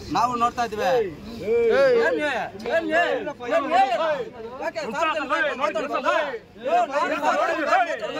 ನಾವು ನೋಡ್ತಾ ಇದ್ವಿ ಏನ್ ಏ? ಏನ್ ಏ? ಏನ್ ಏ? ಯಾಕೆ ಸಾರ್ವಜನಿಕರು ಮಾತಾಡ್ಸೋದು? ಏ, ನಾನು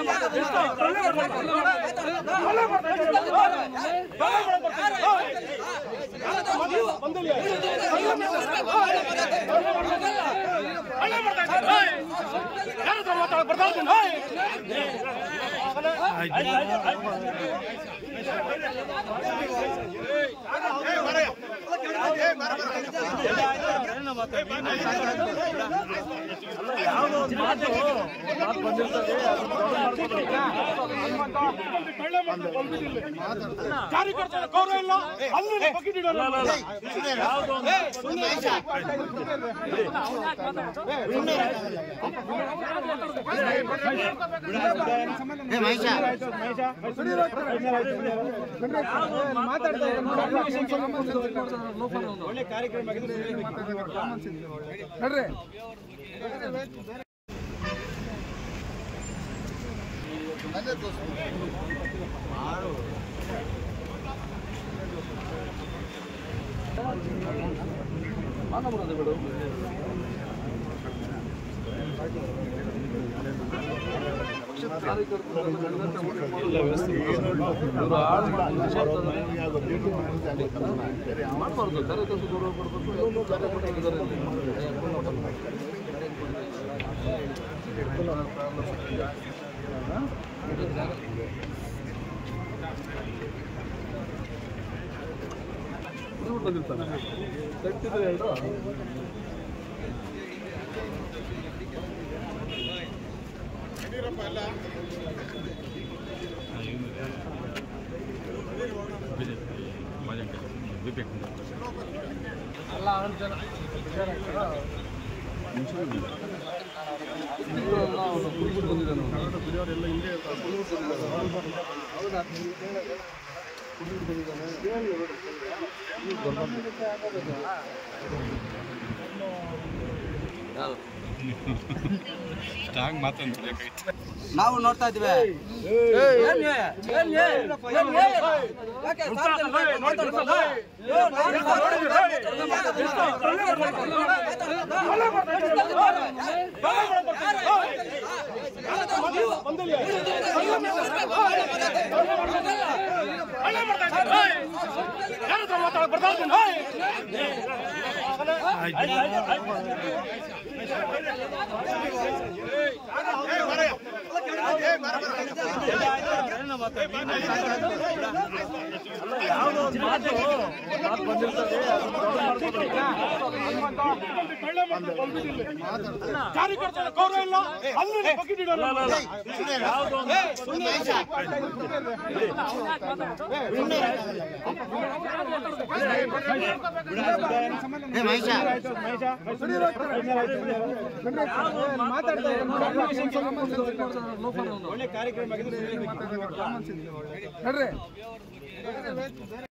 ಕಾರ್ಯಕರ್ತರ ಗೌರವ ಇಲ್ಲ ಅಲ್ಲಿ ಬಕೆಟ್ ಇಡೋಲ್ಲ ನಾವು ನೋಡ್ತಾ ಇದ್ವಿ ಏನ್ ಏ? ಏನ್ ಏ? ಏನ್ ಏ? ಯಾಕೆ ಸಾರ್ವಜನಿಕರು ಮಾತಾಡ್ಸೋದು? ಏ, ನಾನು ಯಾರ ಹತ್ರ ಮಾತಾಡ ಬರ್ತಾ ಇದ್ದೀನಿ ಕಾರ್ಯಕರ್ತರ ಗೌರವ ಇಲ್ಲ ಅಲ್ಲಿ ಬಕೆಟ್ ಇಡೋಲ್ಲ ಒಳ್ಳೆ ಕಾರ್ಯಕ್ರಮ